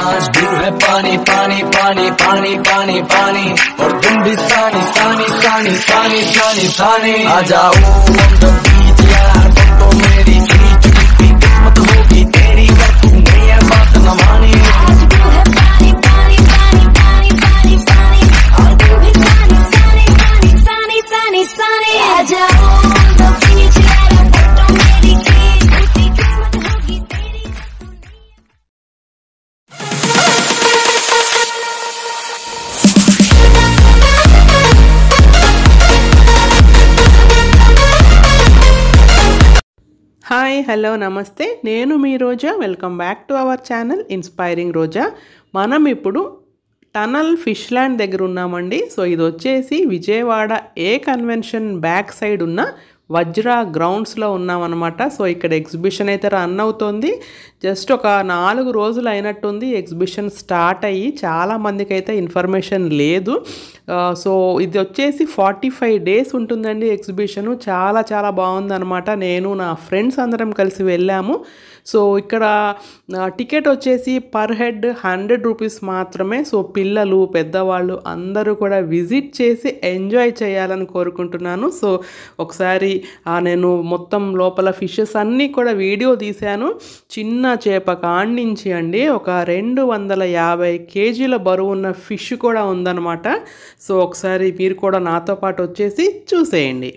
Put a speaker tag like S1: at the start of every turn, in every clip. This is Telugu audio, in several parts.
S1: सांस भी है पानी पानी पानी पानी पानी पानी और तुम भी सानी सानी सानी सानी सानी सानी आ जाओ on the beach यार तुम तो मेरी खींच की किस्मत होगी तेरी कर तू नहीं है बात न मानी
S2: आज तू है पानी पानी पानी पानी पानी पानी और तू भी पानी पानी पानी पानी पानी पानी आ जाओ तो बीच यारा फोटो मेरी खींच उसकी किस्मत होगी तेरी
S3: హాయ్ హలో నమస్తే నేను మీ Roja welcome back to our channel inspiring Roja మనం ఇప్పుడు టనల్ ఫిష్ ల్యాండ్ దగ్గర ఉన్నామండి సో ఇది వచ్చేసి Vijayawada A convention back side ఉన్న వజ్ర గ్రౌండ్స్లో ఉన్నామన్నమాట సో ఇక్కడ ఎగ్జిబిషన్ అయితే రన్ అవుతుంది జస్ట్ ఒక నాలుగు రోజులు అయినట్టుంది ఎగ్జిబిషన్ స్టార్ట్ అయ్యి చాలా మందికి అయితే ఇన్ఫర్మేషన్ లేదు ఆ, సో ఇది వచ్చేసి ఫార్టీ ఫైవ్ డేస్ ఉంటుందండి ఎగ్జిబిషన్ చాలా చాలా బాగుందన్నమాట నేను నా ఫ్రెండ్స్ అందరం కలిసి వెళ్ళాము సో ఇక్కడ ఆ, టికెట్ వచ్చేసి పర్ హెడ్ హండ్రెడ్ రూపీస్ మాత్రమే సో పిల్లలు పెద్దవాళ్ళు అందరూ కూడా విజిట్ చేసి ఎంజాయ్ చేయాలని కోరుకుంటున్నాను సో ఒకసారి ఆ, నేను మొత్తం లోపల ఫిషెస్ అన్నీ కూడా వీడియో తీశాను చిన్న చేప కాండించి అండి ఒక రెండు వందల యాభై కేజీల బరువు ఉన్న ఫిష్ కూడా ఉందన్నమాట సో ఒకసారి మీరు కూడా నాతో పాటు వచ్చేసి చూసేయండి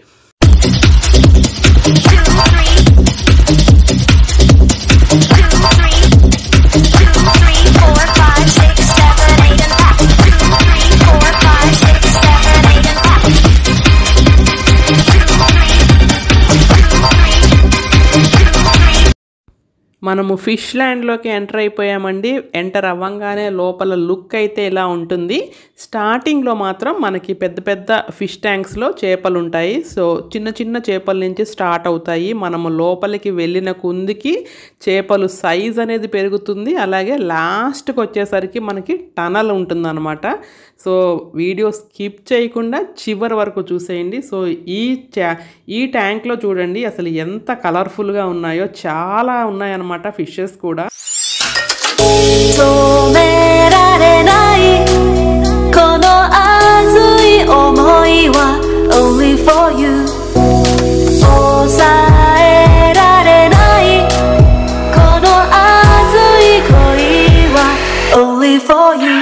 S3: మనము ఫిష్ ల్యాండ్లోకి ఎంటర్ అయిపోయామండి ఎంటర్ అవ్వంగానే లోపల లుక్ అయితే ఇలా ఉంటుంది స్టార్టింగ్లో మాత్రం మనకి పెద్ద పెద్ద ఫిష్ ట్యాంక్స్లో చేపలు ఉంటాయి సో చిన్న చిన్న చేపల నుంచి స్టార్ట్ అవుతాయి మనము లోపలికి వెళ్ళిన కుందికి చేపలు సైజ్ అనేది పెరుగుతుంది అలాగే లాస్ట్కి వచ్చేసరికి మనకి టనల్ ఉంటుందన్నమాట సో వీడియో స్కిప్ చేయకుండా చివరి వరకు చూసేయండి సో ఈ ట్యా ఈ ట్యాంక్లో చూడండి అసలు ఎంత కలర్ఫుల్గా ఉన్నాయో చాలా ఉన్నాయన్నమాట ఫిషెస్ కూడా
S2: 止められないこの熱い想いは only for you 抑えられないこの熱い恋は only for you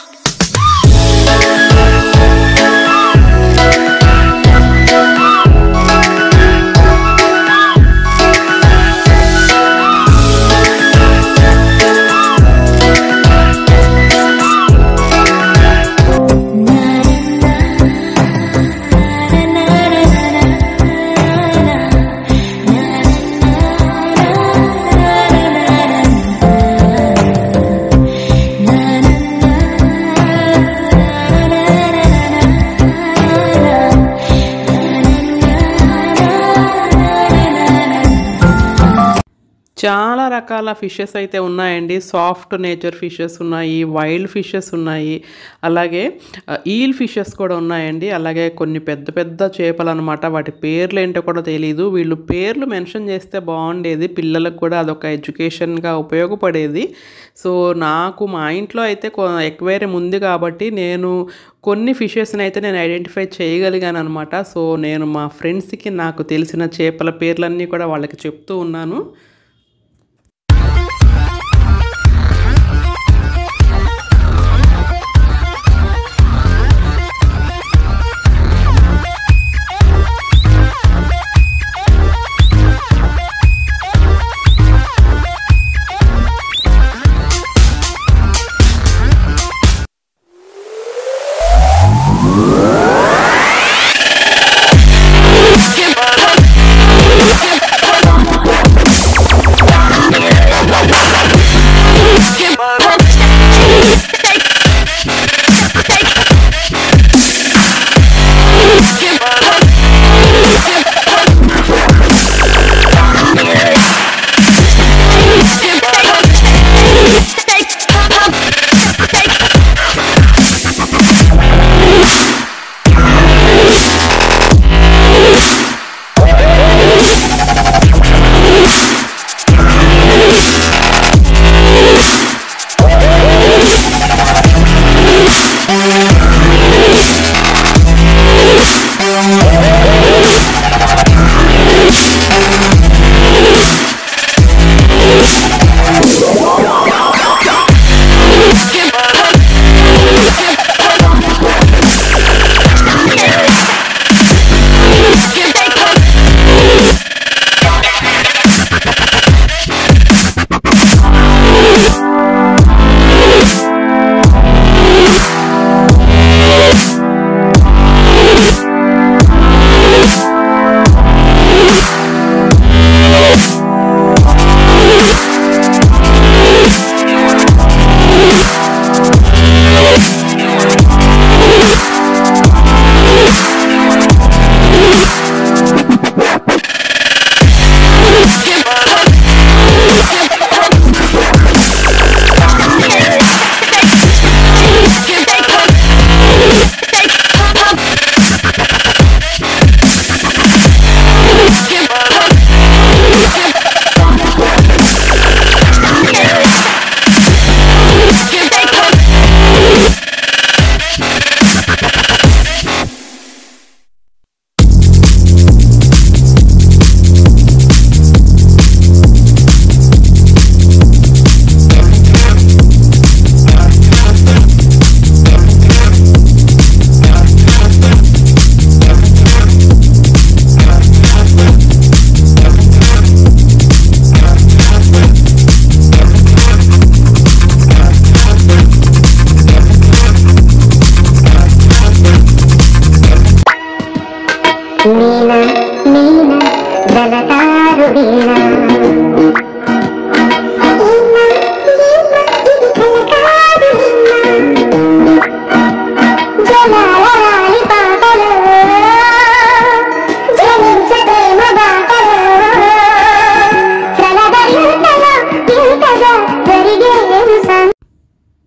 S3: చాలా రకాల ఫిషెస్ అయితే ఉన్నాయండి సాఫ్ట్ నేచర్ ఫిషెస్ ఉన్నాయి వైల్డ్ ఫిషెస్ ఉన్నాయి అలాగే ఈల్ ఫిషెస్ కూడా ఉన్నాయండి అలాగే కొన్ని పెద్ద పెద్ద చేపలు అనమాట వాటి పేర్లు ఏంటో కూడా తెలియదు వీళ్ళు పేర్లు మెన్షన్ చేస్తే బాగుండేది పిల్లలకు కూడా అదొక ఎడ్యుకేషన్గా ఉపయోగపడేది సో నాకు మా ఇంట్లో అయితే ఎక్వేరియం ఉంది కాబట్టి నేను కొన్ని ఫిషెస్ని అయితే నేను ఐడెంటిఫై చేయగలిగాను అనమాట సో నేను మా ఫ్రెండ్స్కి నాకు తెలిసిన చేపల పేర్లన్నీ కూడా వాళ్ళకి చెప్తూ ఉన్నాను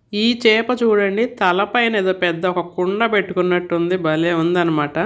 S3: ఈ చేప చూడండి తలపైన ఏదో పెద్ద ఒక కుండ పెట్టుకున్నట్టుంది భలే ఉందన్నమాట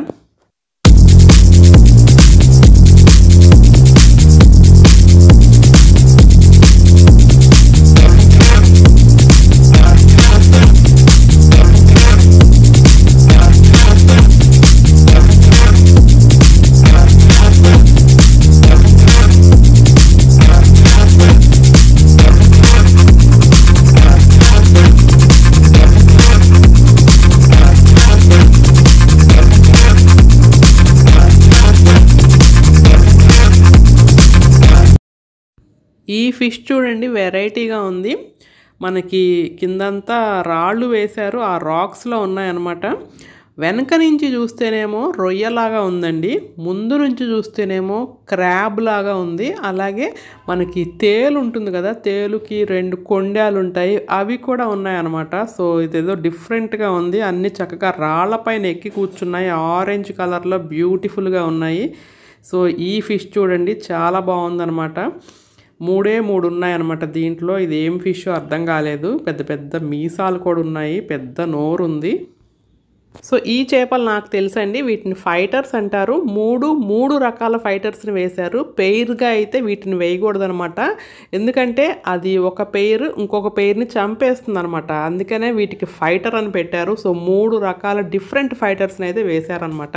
S3: ఈ ఫిష్ చూడండి వెరైటీగా ఉంది మనకి కిందంతా రాళ్ళు వేశారు ఆ రాక్స్లో ఉన్నాయన్నమాట వెనక నుంచి చూస్తేనేమో రొయ్యలాగా ఉందండి ముందు నుంచి చూస్తేనేమో క్రాబ్ లాగా ఉంది అలాగే మనకి తేలు ఉంటుంది కదా తేలుకి రెండు కొండాలు ఉంటాయి అవి కూడా ఉన్నాయన్నమాట సో ఇదేదో డిఫరెంట్గా ఉంది అన్ని చక్కగా రాళ్ళపైన ఎక్కి కూర్చున్నాయి ఆరెంజ్ కలర్లో బ్యూటిఫుల్గా ఉన్నాయి సో ఈ ఫిష్ చూడండి చాలా బాగుందన్నమాట మూడే మూడు ఉన్నాయన్నమాట దీంట్లో ఇది ఏం ఫిష్ అర్థం కాలేదు పెద్ద పెద్ద మీసాలు కూడా ఉన్నాయి పెద్ద నోరు ఉంది సో ఈ చేపలు నాకు తెలుసండి వీటిని ఫైటర్స్ అంటారు మూడు మూడు రకాల ఫైటర్స్ని వేశారు పెయిర్గా అయితే వీటిని వేయకూడదనమాట ఎందుకంటే అది ఒక పెయిర్ ఇంకొక పెయిర్ని చంపేస్తుంది అనమాట అందుకనే వీటికి ఫైటర్ అని పెట్టారు సో మూడు రకాల డిఫరెంట్ ఫైటర్స్ని అయితే వేశారనమాట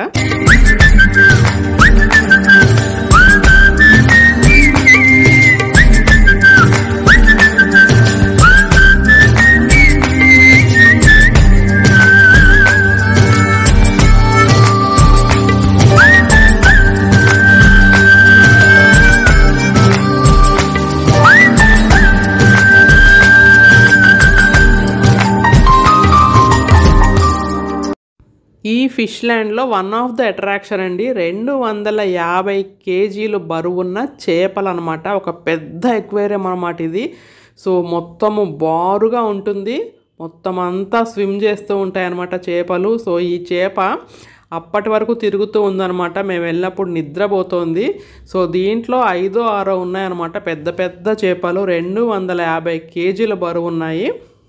S3: ఈ ఫిష్ ల్యాండ్లో వన్ ఆఫ్ ద అట్రాక్షన్ అండి రెండు వందల యాభై కేజీలు బరువున్న చేపలు అనమాట ఒక పెద్ద ఎక్వేరియం అనమాట ఇది సో మొత్తము బారుగా ఉంటుంది మొత్తం అంతా స్విమ్ చేస్తూ ఉంటాయి అన్నమాట చేపలు సో ఈ చేప అప్పటి వరకు తిరుగుతూ ఉందన్నమాట మేము వెళ్ళినప్పుడు నిద్రపోతోంది సో దీంట్లో ఐదో ఆరో ఉన్నాయన్నమాట పెద్ద పెద్ద చేపలు రెండు వందల యాభై కేజీల బరువు ఉన్నాయి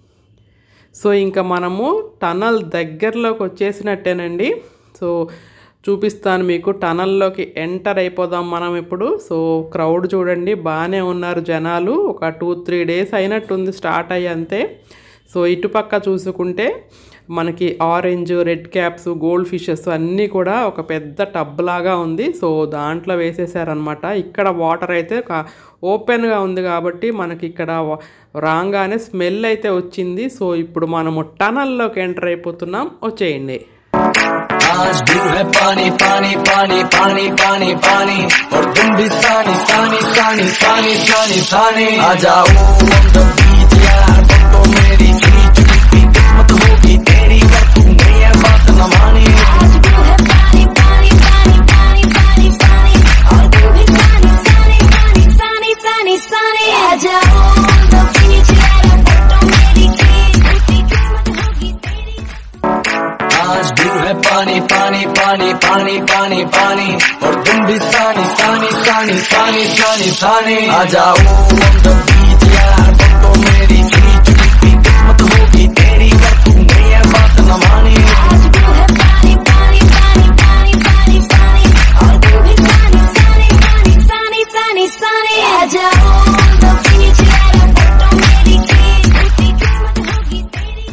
S3: సో ఇంకా మనము టనల్ దగ్గరలోకి వచ్చేసినట్టేనండి సో చూపిస్తాను మీకు టనల్లోకి ఎంటర్ అయిపోదాం మనం ఇప్పుడు సో క్రౌడ్ చూడండి బాగానే ఉన్నారు జనాలు ఒక టూ త్రీ డేస్ అయినట్టుంది స్టార్ట్ అయ్యి అంతే సో ఇటుపక్క చూసుకుంటే మనకి orange red caps gold fishes అన్నీ కూడా ఒక పెద్ద టబ్ లాగా ఉంది సో దాంట్లో వేసేసారనమాట ఇక్కడ వాటర్ అయితే ఓపెన్గా ఉంది కాబట్టి మనకి ఇక్కడ వ- రాగానే స్మెల్ అయితే వచ్చింది సో ఇప్పుడు మనము టనల్లోకి ఎంటర్ అయిపోతున్నాం వచ్చేయండి
S1: आज भी है पानी पानी पानी पानी पानी पानी और तुम भी सानी सानी सानी सानी सानी सानी आ जाओ on the beach यार तुम तो मेरी खींच की किस्मत होगी तेरी कर दूंगी ये बात न मानी
S2: आज भी है पानी पानी पानी पानी पानी पानी आज भी पानी पानी पानी पानी पानी पानी आ जाओ तो बीच यार फोटो मेरी खींच उसकी किस्मत होगी तेरी
S1: आज भी है पानी पानी पानी पानी पानी पानी और तुम भी सानी सानी सानी सानी सानी सानी आ जाओ on the beach यार तुम तो मेरी खींच की किस्मत होगी तेरी कर दूंगी ये बात न मानी
S2: आज भी है पानी पानी पानी पानी पानी पानी आज भी पानी पानी पानी पानी पानी पानी आ जाओ तो बीच यार फोटो मेरी खींच उसकी किस्मत होगी तेरी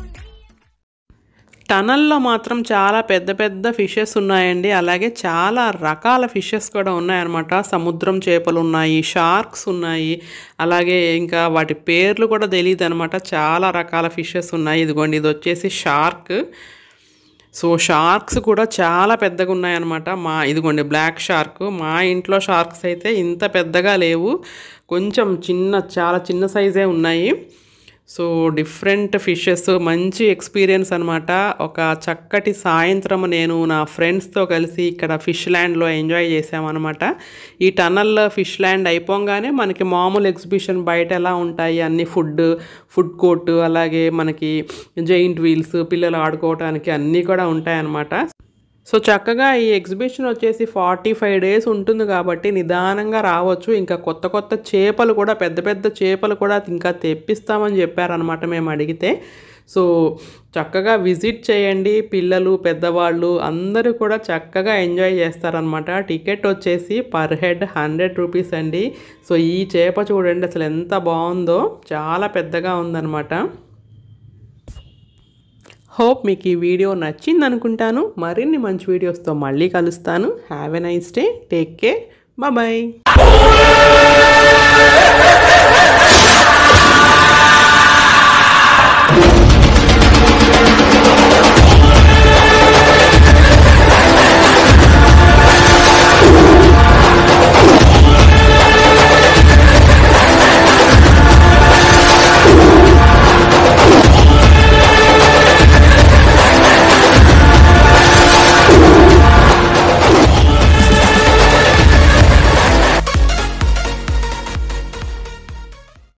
S3: టనల్లో మాత్రం చాలా పెద్ద పెద్ద ఫిషెస్ ఉన్నాయండి అలాగే చాలా రకాల ఫిషెస్ కూడా ఉన్నాయన్నమాట సముద్రం చేపలు ఉన్నాయి షార్క్స్ ఉన్నాయి అలాగే ఇంకా వాటి పేర్లు కూడా తెలియదు అనమాట చాలా రకాల ఫిషెస్ ఉన్నాయి ఇదిగోండి ఇది వచ్చేసి షార్క్ సో షార్క్స్ కూడా చాలా పెద్దగా ఉన్నాయన్నమాట మా ఇదిగోండి బ్లాక్ షార్క్ మా ఇంట్లో షార్క్స్ అయితే ఇంత పెద్దగా లేవు కొంచెం చిన్న చాలా చిన్న సైజే ఉన్నాయి సో డిఫరెంట్ ఫిషెస్ మంచి ఎక్స్పీరియన్స్ అనమాట ఒక చక్కటి సాయంత్రం నేను నా ఫ్రెండ్స్తో కలిసి ఇక్కడ ఫిష్ ల్యాండ్లో ఎంజాయ్ చేసామన్నమాట ఈ టనల్ ఫిష్ ల్యాండ్ అయిపోగానే మనకి మామూలు ఎగ్జిబిషన్ బయట ఎలా ఉంటాయి అన్ని ఫుడ్ ఫుడ్ కోర్ట్ అలాగే మనకి జైంట్ వీల్స్ పిల్లలు ఆడుకోవడానికి అన్నీ కూడా ఉంటాయన్నమాట సో చక్కగా ఈ ఎగ్జిబిషన్ వచ్చేసి ఫార్టీ ఫైవ్ డేస్ ఉంటుంది కాబట్టి నిదానంగా రావచ్చు ఇంకా కొత్త కొత్త చేపలు కూడా పెద్ద పెద్ద చేపలు కూడా ఇంకా తెప్పిస్తామని చెప్పారనమాట మేము అడిగితే సో చక్కగా విజిట్ చేయండి పిల్లలు పెద్దవాళ్ళు అందరూ కూడా చక్కగా ఎంజాయ్ చేస్తారనమాట టికెట్ వచ్చేసి పర్ హెడ్ హండ్రెడ్ రూపీస్ అండి సో ఈ చేప చూడండి అసలు ఎంత బాగుందో చాలా పెద్దగా ఉందన్నమాట హోప్ మీకు ఈ వీడియో నచ్చింది అనుకుంటాను మరిన్ని మంచి వీడియోస్తో మళ్ళీ కలుస్తాను have a nice day take care bye